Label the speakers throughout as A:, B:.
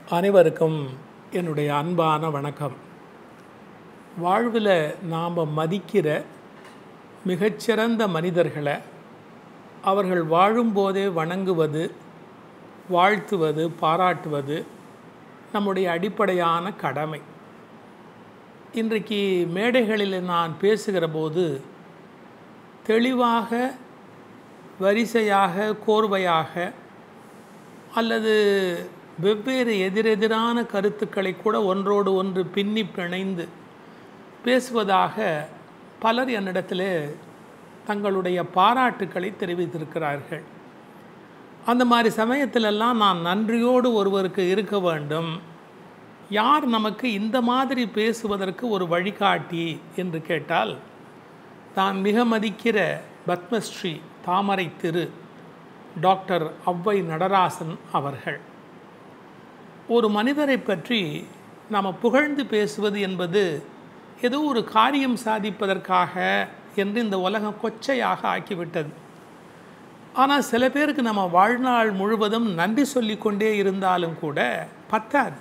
A: அனைவருக்கும் என்னுடைய அன்பான வணக்கம் வாழ்வில் நாம் மதிக்கிற மிகச்சிறந்த மனிதர்களை அவர்கள் வாழும்போதே வணங்குவது வாழ்த்துவது பாராட்டுவது நம்முடைய அடிப்படையான கடமை இன்றைக்கு மேடைகளில் நான் பேசுகிற போது தெளிவாக வரிசையாக கோர்வையாக அல்லது வெவ்வேறு எதிரெதிரான கருத்துக்களை கூட ஒன்றோடு ஒன்று பின்னி பிணைந்து பேசுவதாக பலர் என்னிடத்தில் தங்களுடைய பாராட்டுக்களை தெரிவித்திருக்கிறார்கள் அந்த மாதிரி சமயத்திலெல்லாம் நான் நன்றியோடு ஒருவருக்கு இருக்க வேண்டும் யார் நமக்கு இந்த மாதிரி பேசுவதற்கு ஒரு வழிகாட்டி என்று கேட்டால் தான் மிக மதிக்கிற பத்மஸ்ரீ தாமரை திரு டாக்டர் ஔவை நடராசன் அவர்கள் ஒரு மனிதரை பற்றி நாம் புகழ்ந்து பேசுவது என்பது ஏதோ ஒரு காரியம் சாதிப்பதற்காக என்று இந்த உலகம் கொச்சையாக ஆக்கிவிட்டது ஆனால் சில பேருக்கு நம்ம வாழ்நாள் முழுவதும் நன்றி சொல்லிக்கொண்டே இருந்தாலும் கூட பத்தாது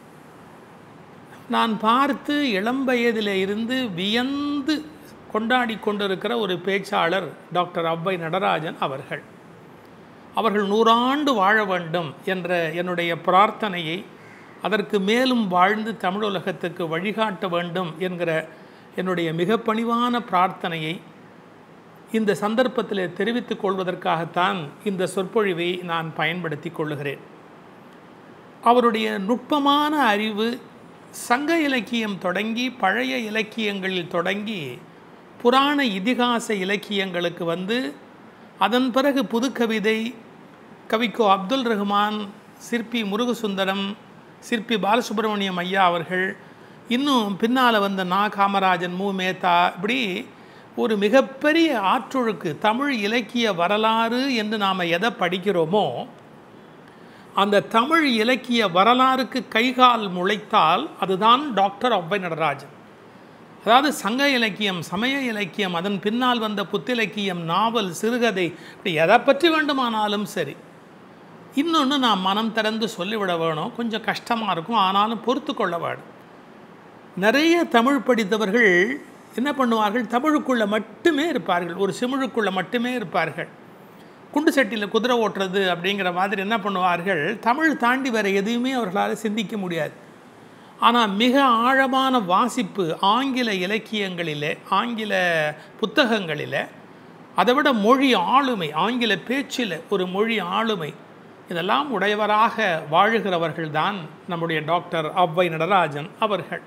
A: நான் பார்த்து இளம் வயதில் இருந்து வியந்து கொண்டாடி கொண்டிருக்கிற ஒரு பேச்சாளர் டாக்டர் ஔவை நடராஜன் அவர்கள் அவர்கள் நூறாண்டு வாழ வேண்டும் என்ற என்னுடைய பிரார்த்தனையை அதற்கு மேலும் வாழ்ந்து தமிழ் உலகத்துக்கு வழிகாட்ட வேண்டும் என்கிற என்னுடைய மிக பணிவான பிரார்த்தனையை இந்த சந்தர்ப்பத்தில் தெரிவித்துக் கொள்வதற்காகத்தான் இந்த சொற்பொழிவை நான் பயன்படுத்தி கொள்ளுகிறேன் அவருடைய நுட்பமான அறிவு சங்க இலக்கியம் தொடங்கி பழைய இலக்கியங்களில் தொடங்கி புராண இதிகாச இலக்கியங்களுக்கு வந்து அதன் பிறகு புதுக்கவிதை கவிக்கோ அப்துல் ரஹ்மான் சிற்பி முருகசுந்தரம் சிற்பி பாலசுப்ரமணியம் ஐயா அவர்கள் இன்னும் பின்னால் வந்த நா காமராஜன் மு மேத்தா இப்படி ஒரு மிகப்பெரிய ஆற்றொழுக்கு தமிழ் இலக்கிய வரலாறு என்று நாம் எதை படிக்கிறோமோ அந்த தமிழ் இலக்கிய வரலாறுக்கு கைகால் முளைத்தால் அதுதான் டாக்டர் ஔவை நடராஜன் அதாவது சங்க இலக்கியம் சமய இலக்கியம் அதன் பின்னால் வந்த புத்திலக்கியம் நாவல் சிறுகதை இப்படி எதை பற்றி வேண்டுமானாலும் சரி இன்னொன்று நான் மனம் திறந்து சொல்லிவிட வேணும் கொஞ்சம் கஷ்டமாக இருக்கும் ஆனாலும் பொறுத்து கொள்ள வேணும் நிறைய தமிழ் படித்தவர்கள் என்ன பண்ணுவார்கள் தமிழுக்குள்ளே மட்டுமே இருப்பார்கள் ஒரு சிமிழுக்குள்ளே மட்டுமே இருப்பார்கள் குண்டு சட்டியில் குதிரை ஓட்டுறது அப்படிங்கிற மாதிரி என்ன பண்ணுவார்கள் தமிழ் தாண்டி வேறு எதையுமே அவர்களால் சிந்திக்க முடியாது ஆனால் மிக ஆழமான வாசிப்பு ஆங்கில இலக்கியங்களிலே ஆங்கில புத்தகங்களில் அதை விட மொழி ஆளுமை ஆங்கில பேச்சில் ஒரு மொழி ஆளுமை இதெல்லாம் உடையவராக வாழுகிறவர்கள் தான் நம்முடைய டாக்டர் ஔவை நடராஜன் அவர்கள்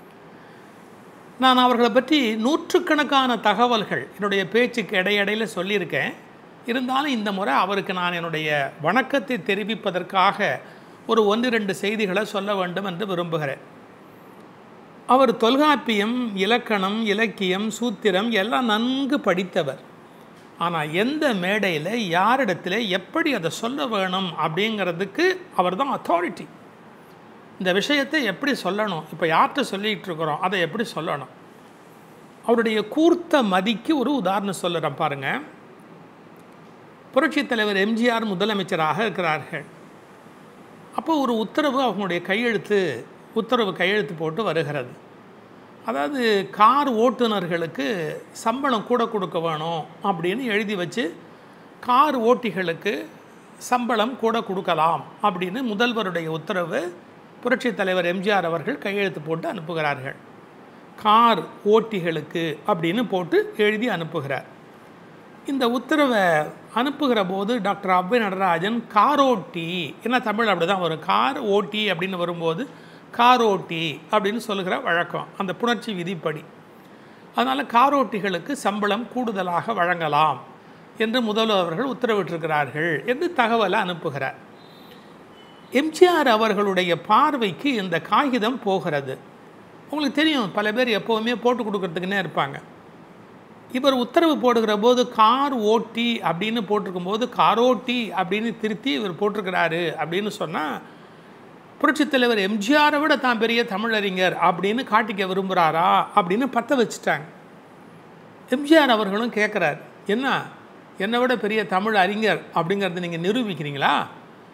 A: நான் அவர்களை பற்றி நூற்றுக்கணக்கான தகவல்கள் என்னுடைய பேச்சுக்கு இடையிடையில் சொல்லியிருக்கேன் இருந்தாலும் இந்த முறை அவருக்கு நான் என்னுடைய வணக்கத்தை தெரிவிப்பதற்காக ஒரு ஒன்று ரெண்டு செய்திகளை சொல்ல வேண்டும் என்று விரும்புகிறேன் அவர் தொல்காப்பியம் இலக்கணம் இலக்கியம் சூத்திரம் எல்லாம் நன்கு படித்தவர் ஆனால் எந்த மேடையில் யாரிடத்தில் எப்படி அதை சொல்ல வேணும் அப்படிங்கிறதுக்கு அவர் தான் அத்தாரிட்டி இந்த விஷயத்தை எப்படி சொல்லணும் இப்போ யார்கிட்ட சொல்லிகிட்டு இருக்கிறோம் அதை எப்படி சொல்லணும் அவருடைய கூர்த்த மதிக்கு ஒரு உதாரணம் சொல்லுறேன் பாருங்கள் புரட்சித் தலைவர் எம்ஜிஆர் முதலமைச்சராக இருக்கிறார்கள் அப்போ ஒரு உத்தரவு அவங்களுடைய கையெழுத்து உத்தரவு கையெழுத்து போட்டு வருகிறது அதாவது கார் ஓட்டுநர்களுக்கு சம்பளம் கூட கொடுக்க வேணும் அப்படின்னு எழுதி வச்சு கார் ஓட்டிகளுக்கு சம்பளம் கூட கொடுக்கலாம் அப்படின்னு முதல்வருடைய உத்தரவு புரட்சித் தலைவர் எம்ஜிஆர் அவர்கள் கையெழுத்து போட்டு அனுப்புகிறார்கள் கார் ஓட்டிகளுக்கு அப்படின்னு போட்டு எழுதி அனுப்புகிறார் இந்த உத்தரவை அனுப்புகிற போது டாக்டர் அவ்வை நடராஜன் காரோட்டி ஏன்னா தமிழ் அப்படி தான் வரும் கார் ஓட்டி அப்படின்னு வரும்போது காரோட்டி அப்படின்னு சொல்லுகிற வழக்கம் அந்த புணர்ச்சி விதிப்படி அதனால் காரோட்டிகளுக்கு சம்பளம் கூடுதலாக வழங்கலாம் என்று முதல்வர்கள் உத்தரவிட்டிருக்கிறார்கள் என்று தகவலை அனுப்புகிறார் எம்ஜிஆர் அவர்களுடைய பார்வைக்கு இந்த காகிதம் போகிறது உங்களுக்கு தெரியும் பல பேர் எப்போவுமே போட்டு கொடுக்கறதுக்குன்னே இருப்பாங்க இவர் உத்தரவு போடுகிற போது கார் ஓட்டி அப்படின்னு போட்டிருக்கும்போது காரோட்டி அப்படின்னு திருத்தி இவர் போட்டிருக்கிறாரு அப்படின்னு சொன்னால் புரட்சித் தலைவர் எம்ஜிஆரை விட தான் பெரிய தமிழறிஞர் அப்படின்னு காட்டிக்க விரும்புகிறாரா அப்படின்னு பற்ற வச்சுட்டாங்க எம்ஜிஆர் அவர்களும் கேட்குறாரு என்ன என்னை விட பெரிய தமிழ் அறிஞர் அப்படிங்கிறத நீங்கள் நிரூபிக்கிறீங்களா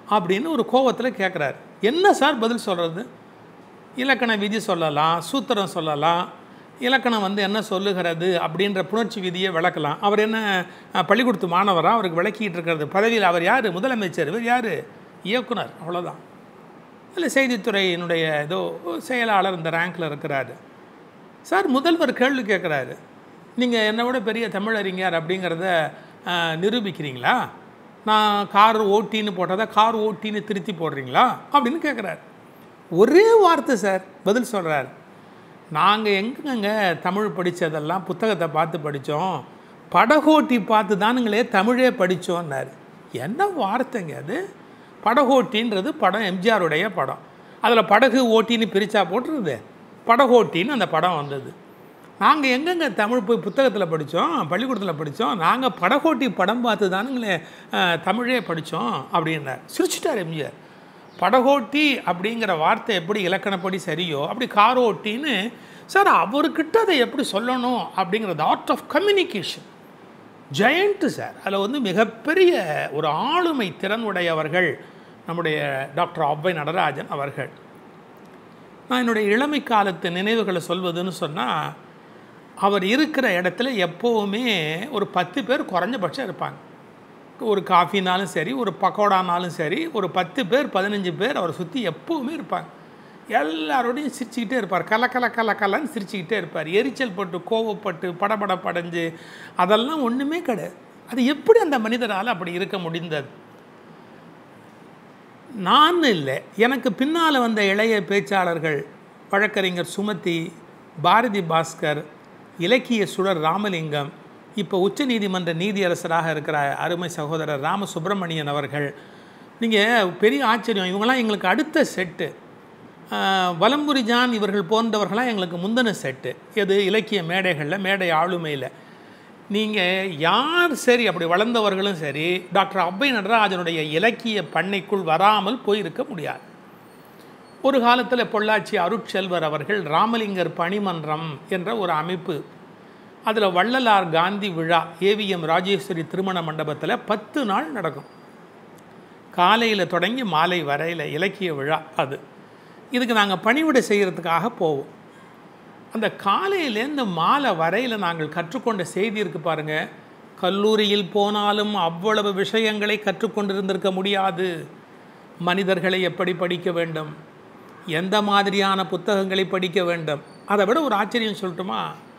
A: அப்படின்னு ஒரு கோவத்தில் கேட்குறாரு என்ன சார் பதில் சொல்கிறது இலக்கண விதி சொல்லலாம் சூத்திரம் சொல்லலாம் இலக்கணம் வந்து என்ன சொல்லுகிறது அப்படின்ற புணர்ச்சி விதியை விளக்கலாம் அவர் என்ன அஹ், பள்ளிக்கூடத்து மாணவராக அவருக்கு விளக்கிட்டு இருக்கிறது பதவியில் அவர் யார் முதலமைச்சர் இவர் யார் இயக்குனர் அவ்வளோதான் இல்லை செய்தித்துறையினுடைய ஏதோ செயலாளர் இந்த ரேங்க்கில் இருக்கிறாரு சார் முதல்வர் கேள்வி கேட்குறாரு நீங்கள் என்னை விட பெரிய தமிழறிஞர் அப்படிங்கிறத அஹ், நிரூபிக்கிறீங்களா நான் கார் ஓட்டின்னு போட்டதை கார் ஓட்டின்னு திருத்தி போடுறீங்களா அப்படின்னு கேட்குறாரு ஒரே வார்த்தை சார் பதில் சொல்கிறார் நாங்கள் எங்கங்க தமிழ் படித்ததெல்லாம் புத்தகத்தை பார்த்து படித்தோம் படகோட்டி பார்த்து தானுங்களே தமிழே படித்தோன்னாரு என்ன வார்த்தைங்க அது படகோட்டின்றது படம் எம்ஜிஆருடைய படம் அதில் படகு ஓட்டின்னு பிரித்தா போட்டுருது படகோட்டின்னு அந்த படம் வந்தது நாங்கள் எங்கெங்க தமிழ் போய் புத்தகத்தில் படித்தோம் பள்ளிக்கூடத்தில் படித்தோம் நாங்கள் படகோட்டி படம் பார்த்து தானுங்களே அஹ், தமிழே படித்தோம் அப்படின்னார் சிரிச்சிட்டார் எம்ஜிஆர் படகோட்டி அப்படிங்கிற வார்த்தை எப்படி இலக்கணப்படி சரியோ அப்படி காரோட்டின்னு சார் அவர்கிட்ட அதை எப்படி சொல்லணும் அப்படிங்கிறது art of communication giant sir அதில் வந்து மிகப்பெரிய ஒரு ஆளுமை திறன் உடையவர்கள் நம்முடைய டாக்டர் அவ்வை நடராஜன் அவர்கள் நான் என்னுடைய இளமை காலத்து நினைவுகளை சொல்வதுன்னு சொன்னால் அவர் இருக்கிற இடத்துல எப்போவுமே ஒரு பத்து பேர் குறைஞ்சபட்சம் இருப்பாங்க ஒரு காஃபினாலும் சரி ஒரு பக்கோடானாலும் சரி ஒரு பத்து பேர் பதினஞ்சு பேர் அவரை சுற்றி எப்போவுமே இருப்பாங்க எல்லாரோடையும் சிரிச்சுக்கிட்டே இருப்பார் கல கல கல கலன்னு சிரிச்சுக்கிட்டே இருப்பார் எரிச்சல் பட்டு கோவப்பட்டு படபட படைஞ்சு அதெல்லாம் ஒன்றுமே கிடையாது அது எப்படி அந்த மனிதரால் அப்படி இருக்க முடிந்தது நான் இல்லை எனக்கு பின்னால் வந்த இளைய பேச்சாளர்கள் வழக்கறிஞர் சுமதி பாரதி பாஸ்கர் இலக்கிய சுடர் ராமலிங்கம் இப்போ உச்சநீதிமன்ற நீதியரசராக இருக்கிற அருமை சகோதரர் ராம சுப்பிரமணியன் அவர்கள் நீங்கள் பெரிய ஆச்சரியம் இவங்களாம் எங்களுக்கு அடுத்த செட்டு வலம்புரி ஜான் இவர்கள் போன்றவர்களாம் எங்களுக்கு முந்தின செட்டு எது இலக்கிய மேடைகளில் மேடை ஆளுமையில் நீங்கள் யார் சரி அப்படி வளர்ந்தவர்களும் சரி டாக்டர் அவ்வை நடராஜனுடைய இலக்கிய பண்ணைக்குள் வராமல் போயிருக்க முடியாது ஒரு காலத்தில் பொள்ளாச்சி அருட்செல்வர் அவர்கள் ராமலிங்கர் பணிமன்றம் என்ற ஒரு அமைப்பு அதில் வள்ளலார் காந்தி விழா ஏவிஎம் ராஜேஸ்வரி திருமண மண்டபத்தில் பத்து நாள் நடக்கும் காலையில் தொடங்கி மாலை வரையில் இலக்கிய விழா அது இதுக்கு நாங்கள் பணிவிடை செய்கிறதுக்காக போவோம் அந்த காலையிலேருந்து மாலை வரையில் நாங்கள் கற்றுக்கொண்ட செய்தி இருக்கு பாருங்க கல்லூரியில் போனாலும் அவ்வளவு விஷயங்களை கற்றுக்கொண்டிருந்திருக்க முடியாது மனிதர்களை எப்படி படிக்க வேண்டும் எந்த மாதிரியான புத்தகங்களை படிக்க வேண்டும் அதை விட ஒரு ஆச்சரியம் சொல்லட்டுமா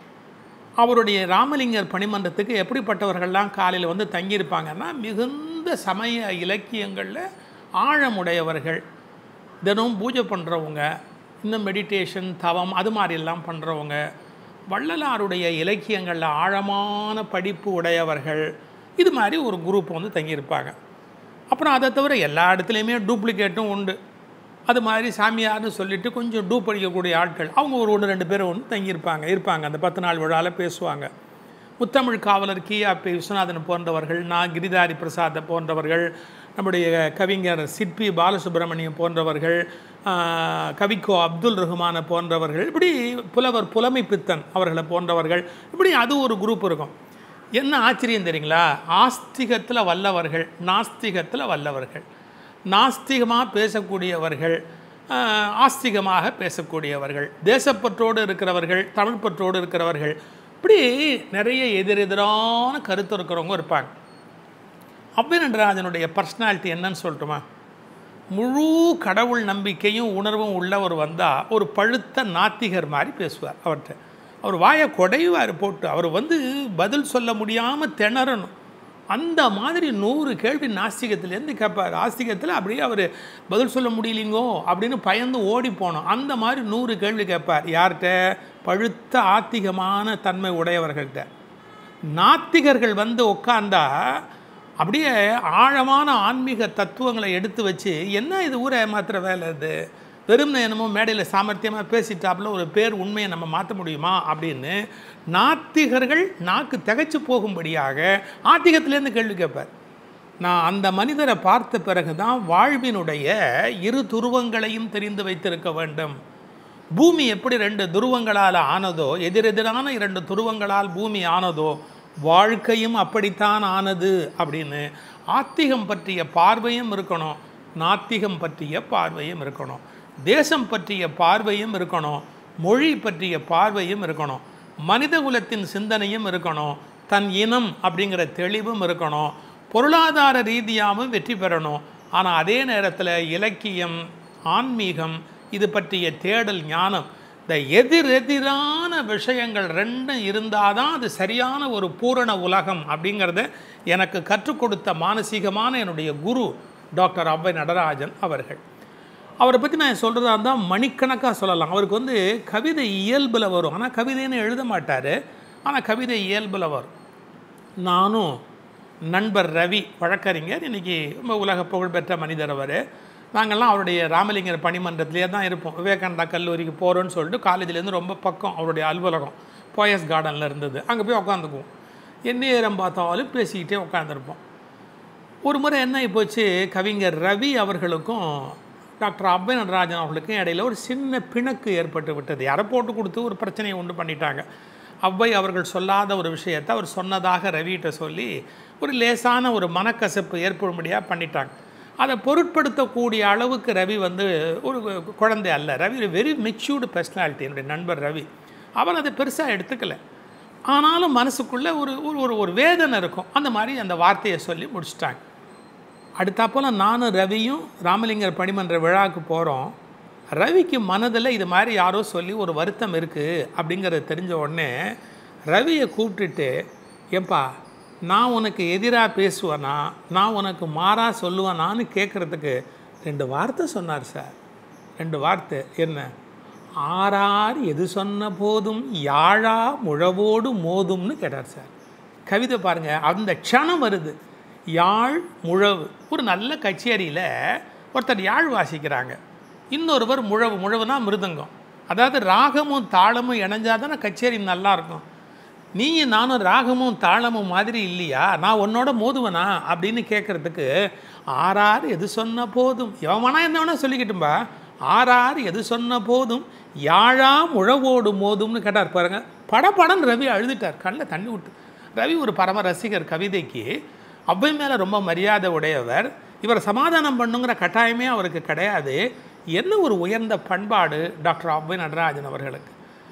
A: அவருடைய ராமலிங்கர் பணிமன்றத்துக்கு எப்படிப்பட்டவர்கள்லாம் காலையில் வந்து தங்கியிருப்பாங்கன்னா மிகுந்த சமய இலக்கியங்களில் ஆழமுடையவர்கள் தினமும் பூஜை பண்ணுறவங்க இன்னும் மெடிடேஷன் தவம் அது மாதிரிலாம் பண்ணுறவங்க வள்ளலாருடைய இலக்கியங்களில் ஆழமான படிப்பு உடையவர்கள் இது மாதிரி ஒரு குரூப் வந்து தங்கியிருப்பாங்க அப்புறம் அதை தவிர எல்லா இடத்துலையுமே டூப்ளிகேட்டும் உண்டு அது மாதிரி சாமியார்னு சொல்லிட்டு கொஞ்சம் டூப் அடிக்கக்கூடிய ஆட்கள் அவங்க ஒரு ஒன்று ரெண்டு பேர் ஒன்று தங்கியிருப்பாங்க இருப்பாங்க அந்த பத்து நாள் விழாவில் பேசுவாங்க முத்தமிழ் காவலர் கியா பி விஸ்வநாதன் போன்றவர்கள் நான் கிரிதாரி பிரசாத் போன்றவர்கள் நம்முடைய கவிஞர் சிற்பி பாலசுப்ரமணியம் போன்றவர்கள் ஆஹ், கவிக்கோ அப்துல் ரஹ்மான போன்றவர்கள் இப்படி புலவர் புலமை பித்தன் அவர்களை போன்றவர்கள் இப்படி அது ஒரு குரூப் இருக்கும் என்ன ஆச்சரியம் தெரியுங்களா ஆஸ்திகத்தில் வல்லவர்கள் நாஸ்திகத்தில் வல்லவர்கள் நாஸ்திகமாக பேசக்கூடியவர்கள் ஆஹ், ஆஸ்திகமாக பேசக்கூடியவர்கள் தேசப்பற்றோடு இருக்கிறவர்கள் தமிழ் பற்றோடு இருக்கிறவர்கள் இப்படி நிறைய எதிரெதிரான கருத்து இருக்கிறவங்க இருப்பாங்க அவ்வை நடராஜனுடைய பர்சனாலிட்டி என்னன்னு சொல்லட்டுமா முழு கடவுள் நம்பிக்கையும் உணர்வும் உள்ளவர் வந்தால் ஒரு பழுத்த நாத்திகர் மாதிரி பேசுவார் அவர்கிட்ட அவர் வாயை கொடைவார் போட்டு அவர் வந்து பதில் சொல்ல முடியாமல் திணறணும் அந்த மாதிரி நூறு கேள்வி நாஸ்திகத்திலேருந்து கேட்பார் ஆஸ்திகத்தில் அப்படியே அவர் பதில் சொல்ல முடியலிங்கோ அப்படின்னு பயந்து ஓடி போனோம் அந்த மாதிரி நூறு கேள்வி கேட்பார் யார்கிட்ட பழுத்த ஆத்திகமான தன்மை உடையவர்கள்ட்ட நாத்திகர்கள் வந்து உட்காந்தா அப்படியே ஆழமான ஆன்மீக தத்துவங்களை எடுத்து வச்சு என்ன இது ஊரை ஏமாத்துற வேலை இது வெறும் என்னமோ மேடையில் சாமர்த்தியமாக பேசிட்டாப்புல ஒரு பேர் உண்மையை நம்ம மாற்ற முடியுமா அப்படின்னு நாத்திகர்கள் நாக்கு திகைச்சு போகும்படியாக ஆத்திகத்திலேருந்து கேள்வி கேட்பார் நான் அந்த மனிதரை பார்த்த பிறகு தான் வாழ்வினுடைய இரு துருவங்களையும் தெரிந்து வைத்திருக்க வேண்டும் பூமி எப்படி ரெண்டு துருவங்களால் ஆனதோ எதிரெதிரான இரண்டு துருவங்களால் பூமி ஆனதோ வாழ்க்கையும் அப்படித்தான் ஆனது அப்படின்னு ஆத்திகம் பற்றிய பார்வையும் இருக்கணும் நாத்திகம் பற்றிய பார்வையும் இருக்கணும் தேசம் பற்றிய பார்வையும் இருக்கணும் மொழி பற்றிய பார்வையும் இருக்கணும் மனித குலத்தின் சிந்தனையும் இருக்கணும் தன் இனம் அப்படிங்கிற தெளிவும் இருக்கணும் பொருளாதார ரீதியாகவும் வெற்றி பெறணும் ஆனால் அதே நேரத்தில் இலக்கியம் ஆன்மீகம் இது பற்றிய தேடல் ஞானம் இந்த எதிர் எதிரான விஷயங்கள் ரெண்டும் இருந்தால் தான் அது சரியான ஒரு பூரண உலகம் அப்படிங்கிறத எனக்கு கற்றுக் கொடுத்த மானசீகமான என்னுடைய குரு டாக்டர் அவ்வை நடராஜன் அவர்கள் அவரை பற்றி நான் சொல்கிறதா இருந்தால் மணிக்கணக்காக சொல்லலாம் அவருக்கு வந்து கவிதை இயல்பில் வரும் ஆனால் கவிதைன்னு எழுத மாட்டார் ஆனால் கவிதை இயல்பில் வரும் நானும் நண்பர் ரவி வழக்கறிஞர் இன்றைக்கி ரொம்ப உலக புகழ்பெற்ற மனிதர் அவர் நாங்கள்லாம் அவருடைய ராமலிங்கர் பணிமன்றத்திலே தான் இருப்போம் விவேகானந்தா கல்லூரிக்கு போகிறோன்னு சொல்லிட்டு காலேஜ்லேருந்து ரொம்ப பக்கம் அவருடைய அலுவலகம் போயஸ் கார்டனில் இருந்தது அங்கே போய் உட்காந்துக்குவோம் என்ன நேரம் பார்த்தாலும் பேசிக்கிட்டே உட்காந்துருப்போம் ஒரு முறை என்ன போச்சு கவிஞர் ரவி அவர்களுக்கும் டாக்டர் அவ்வை நடராஜன் அவர்களுக்கும் இடையில ஒரு சின்ன பிணக்கு ஏற்பட்டு விட்டது யாரை போட்டு கொடுத்து ஒரு பிரச்சனையை உண்டு பண்ணிட்டாங்க அவ்வை அவர்கள் சொல்லாத ஒரு விஷயத்தை அவர் சொன்னதாக ரவிகிட்ட சொல்லி ஒரு லேசான ஒரு மனக்கசப்பு ஏற்படும்படியாக பண்ணிட்டாங்க அதை பொருட்படுத்தக்கூடிய அளவுக்கு ரவி வந்து ஒரு குழந்தை அல்ல ரவி ஒரு வெரி மெச்சூர்டு பர்சனாலிட்டி என்னுடைய நண்பர் ரவி அவர் அதை பெருசாக எடுத்துக்கல ஆனாலும் மனசுக்குள்ளே ஒரு ஒரு ஒரு ஒரு வேதனை இருக்கும் அந்த மாதிரி அந்த வார்த்தையை சொல்லி முடிச்சிட்டாங்க அடுத்தாப்போல் நானும் ரவியும் ராமலிங்கர் பணிமன்ற விழாவுக்கு போகிறோம் ரவிக்கு மனதில் இது மாதிரி யாரோ சொல்லி ஒரு வருத்தம் இருக்குது அப்படிங்கிறது தெரிஞ்ச உடனே ரவியை கூப்பிட்டுட்டு ஏன்பா நான் உனக்கு எதிராக பேசுவேனா நான் உனக்கு மாறாக சொல்லுவேனான்னு கேட்குறதுக்கு ரெண்டு வார்த்தை சொன்னார் சார் ரெண்டு வார்த்தை என்ன ஆறார் எது சொன்ன போதும் யாழா முழவோடு மோதும்னு கேட்டார் சார் கவிதை பாருங்கள் அந்த க்ஷணம் வருது யாழ் முழவு ஒரு நல்ல கச்சேரியில் ஒருத்தர் யாழ் வாசிக்கிறாங்க இன்னொருவர் முழவு முழவுனா மிருதங்கம் அதாவது ராகமும் தாளமும் இணைஞ்சால் தானே கச்சேரி நல்லாயிருக்கும் நீயும் நானும் ராகமும் தாளமும் மாதிரி இல்லையா நான் உன்னோட மோதுவனா அப்படின்னு கேட்குறதுக்கு ஆறார் எது சொன்ன போதும் எவனா என்ன வேணால் சொல்லிக்கிட்டும்பா ஆறார் எது சொன்ன போதும் யாழா முழவோடு மோதும்னு கேட்டார் பாருங்க படபடன்னு ரவி அழுதுட்டார் கண்ணில் தண்ணி விட்டு ரவி ஒரு பரம ரசிகர் கவிதைக்கு அவ்வை மேலே ரொம்ப மரியாதை உடையவர் இவர் சமாதானம் பண்ணுங்கிற கட்டாயமே அவருக்கு கிடையாது என்ன ஒரு உயர்ந்த பண்பாடு டாக்டர் அவ்வை நடராஜன் அவர்களுக்கு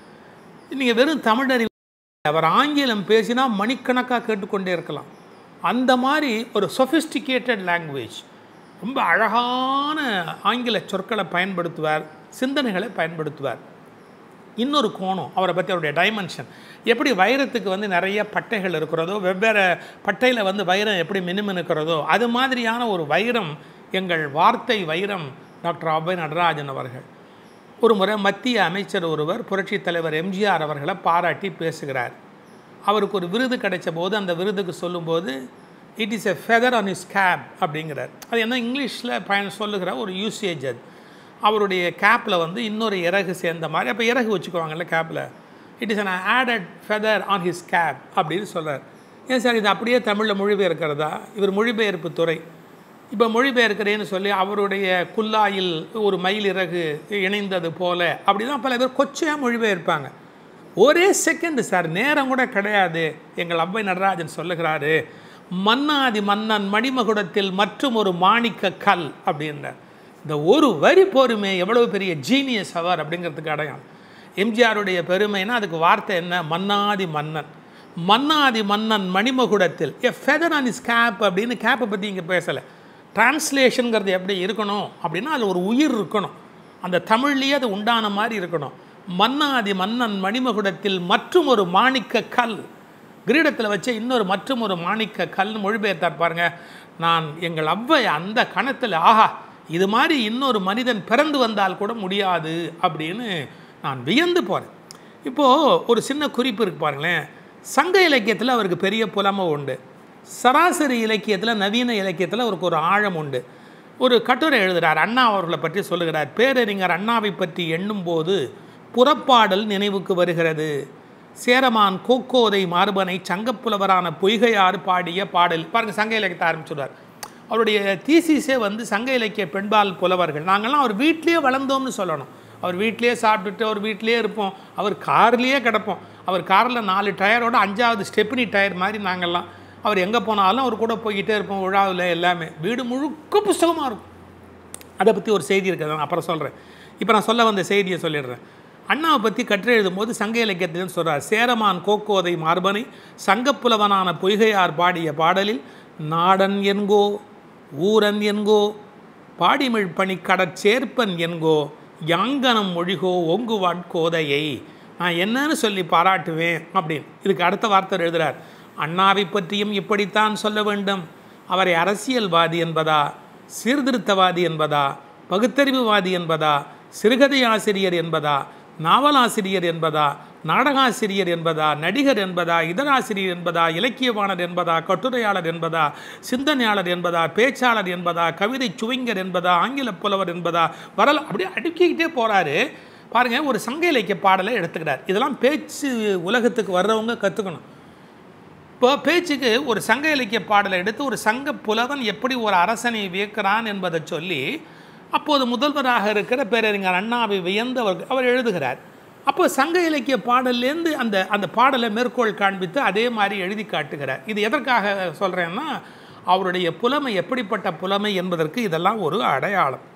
A: நீங்கள் வெறும் தமிழறி அவர் ஆங்கிலம் பேசினா மணிக்கணக்காக கேட்டுக்கொண்டே இருக்கலாம் அந்த மாதிரி ஒரு சொஃபிஸ்டிகேட்டட் லாங்குவேஜ் ரொம்ப அழகான ஆங்கில சொற்களை பயன்படுத்துவார் சிந்தனைகளை பயன்படுத்துவார் இன்னொரு கோணம் அவரை பற்றி அவருடைய டைமென்ஷன் எப்படி வைரத்துக்கு வந்து நிறைய பட்டைகள் இருக்கிறதோ வெவ்வேறு பட்டையில் வந்து வைரம் எப்படி மினுமினுக்கிறதோ அது மாதிரியான ஒரு வைரம் எங்கள் வார்த்தை வைரம் டாக்டர் அபய் நடராஜன் அவர்கள் ஒரு முறை மத்திய அமைச்சர் ஒருவர் புரட்சித் தலைவர் எம்ஜிஆர் அவர்களை பாராட்டி பேசுகிறார் அவருக்கு ஒரு விருது கிடைச்ச போது அந்த விருதுக்கு சொல்லும்போது it is a feather on is cap அப்படிங்கிறார் அது என்ன இங்கிலீஷில் பயன் சொல்லுகிற ஒரு யூசேஜ் அது அவருடைய கேப்பில் வந்து இன்னொரு இறகு சேர்ந்த மாதிரி அப்போ இறகு வச்சுக்குவாங்கல்ல கேப்பில் it is an added feather on his cap அப்படின்னு சொல்கிறார் ஏன் சார் இது அப்படியே தமிழில் மொழிபெயர்க்கிறதா இவர் மொழிபெயர்ப்பு துறை இப்போ மொழிபெயர்க்கிறேன்னு சொல்லி அவருடைய குல்லாயில் ஒரு மயில் இறகு இணைந்தது போல அப்படி தான் பல பேர் கொச்சையாக மொழிபெயர்ப்பாங்க ஒரே செகண்ட் சார் நேரம் கூட கிடையாது எங்கள் அவ்வை நடராஜன் சொல்லுகிறாரு மன்னாதி மன்னன் மணிமகுடத்தில் மற்றும் ஒரு மாணிக்க கல் அப்படின்றார் இந்த ஒரு வரி போருமே எவ்வளவு பெரிய ஜீனியஸ் அவர் அப்படிங்கிறதுக்கு அடையாளம் எம்ஜிஆருடைய பெருமைனா அதுக்கு வார்த்தை என்ன மன்னாதி மன்னன் மன்னாதி மன்னன் மணிமகுடத்தில் a feather on is cap அப்படின்னு கேப்பை பற்றி இங்கே பேசலை டிரான்ஸ்லேஷனுங்கிறது எப்படி இருக்கணும் அப்படின்னா அதில் ஒரு உயிர் இருக்கணும் அந்த தமிழ்லேயே அது உண்டான மாதிரி இருக்கணும் மன்னாதி மன்னன் மணிமகுடத்தில் மற்றும் ஒரு மாணிக்க கல் கிரீடத்தில் வச்ச இன்னொரு மற்றும் ஒரு மாணிக்க கல் மொழிபெயர்த்தார் பாருங்க நான் எங்கள் அவ்வை அந்த கணத்தில் ஆஹா இது மாதிரி இன்னொரு மனிதன் பிறந்து வந்தால் கூட முடியாது அப்படின்னு நான் வியந்து போகிறேன் இப்போது ஒரு சின்ன குறிப்பு இருக்கு பாருங்களேன் சங்க இலக்கியத்தில் அவருக்கு பெரிய புலமை உண்டு சராசரி இலக்கியத்தில் நவீன இலக்கியத்தில் அவருக்கு ஒரு ஆழம் உண்டு ஒரு கட்டுரை எழுதுகிறார் அண்ணா அவர்களை பற்றி சொல்லுகிறார் பேரறிஞர் அண்ணாவை பற்றி எண்ணும்போது புறப்பாடல் நினைவுக்கு வருகிறது சேரமான் கோக்கோதை மார்பனை சங்கப்புலவரான பொய்கையாறு பாடிய பாடல் பாருங்கள் சங்க இலக்கியத்தை ஆரம்பிச்சுடுவார் அவருடைய தீசிஸே வந்து சங்க இலக்கிய பெண்பால் புலவர்கள் நாங்கள்லாம் அவர் வீட்லேயே வளர்ந்தோம்னு சொல்லணும் அவர் வீட்லேயே சாப்பிட்டுட்டு அவர் வீட்லேயே இருப்போம் அவர் கார்லேயே கிடப்போம் அவர் காரில் நாலு டயரோட அஞ்சாவது ஸ்டெப்னி டயர் மாதிரி நாங்கள்லாம் அவர் எங்கே போனாலும் அவர் கூட போய்கிட்டே இருப்போம் விழாவில் எல்லாமே வீடு முழுக்க புஸ்தகமாக இருக்கும் அதை பற்றி ஒரு செய்தி இருக்குது நான் அப்புறம் சொல்கிறேன் இப்போ நான் சொல்ல வந்த செய்தியை சொல்லிடுறேன் அண்ணாவை பற்றி கற்று எழுதும்போது சங்க இலக்கியத்திலும் சொல்கிறார் சேரமான் கோக்கோதை மார்பனை சங்கப்புலவனான பொய்கையார் பாடிய பாடலில் நாடன் என்கோ ஊரன் என்கோ பாடிமிழ் பணி கடற்சேர்ப்பன் என்கோ யாங்கனம் மொழிகோ ஒங்குவாட் கோதையை நான் என்னன்னு சொல்லி பாராட்டுவேன் அப்படின்னு இதுக்கு அடுத்த வார்த்தை எழுதுகிறார் அண்ணாவை பற்றியும் இப்படித்தான் சொல்ல வேண்டும் அவரை அரசியல்வாதி என்பதா சீர்திருத்தவாதி என்பதா பகுத்தறிவுவாதி என்பதா சிறுகதை ஆசிரியர் என்பதா நாவலாசிரியர் என்பதா நாடகாசிரியர் என்பதா நடிகர் என்பதா இதராசிரியர் என்பதா இலக்கியவாணர் என்பதா கட்டுரையாளர் என்பதா சிந்தனையாளர் என்பதா பேச்சாளர் என்பதா கவிதை சுவிங்கர் என்பதா ஆங்கில புலவர் என்பதா வரல அப்படியே அடுக்கிக்கிட்டே போகிறாரு பாருங்க ஒரு சங்க இலக்கிய பாடலை எடுத்துக்கிறார் இதெல்லாம் பேச்சு உலகத்துக்கு வர்றவங்க கற்றுக்கணும் இப்போ பேச்சுக்கு ஒரு சங்க இலக்கிய பாடலை எடுத்து ஒரு சங்க புலவன் எப்படி ஒரு அரசனை வியக்கிறான் என்பதை சொல்லி அப்போது முதல்வராக இருக்கிற பேரறிஞர் அண்ணாவை வியந்து அவர் அவர் எழுதுகிறார் அப்போ சங்க இலக்கிய பாடல்லேருந்து அந்த அந்த பாடலை மேற்கோள் காண்பித்து அதே மாதிரி எழுதி காட்டுகிறார் இது எதற்காக சொல்கிறேன்னா அவருடைய புலமை எப்படிப்பட்ட புலமை என்பதற்கு இதெல்லாம் ஒரு அடையாளம்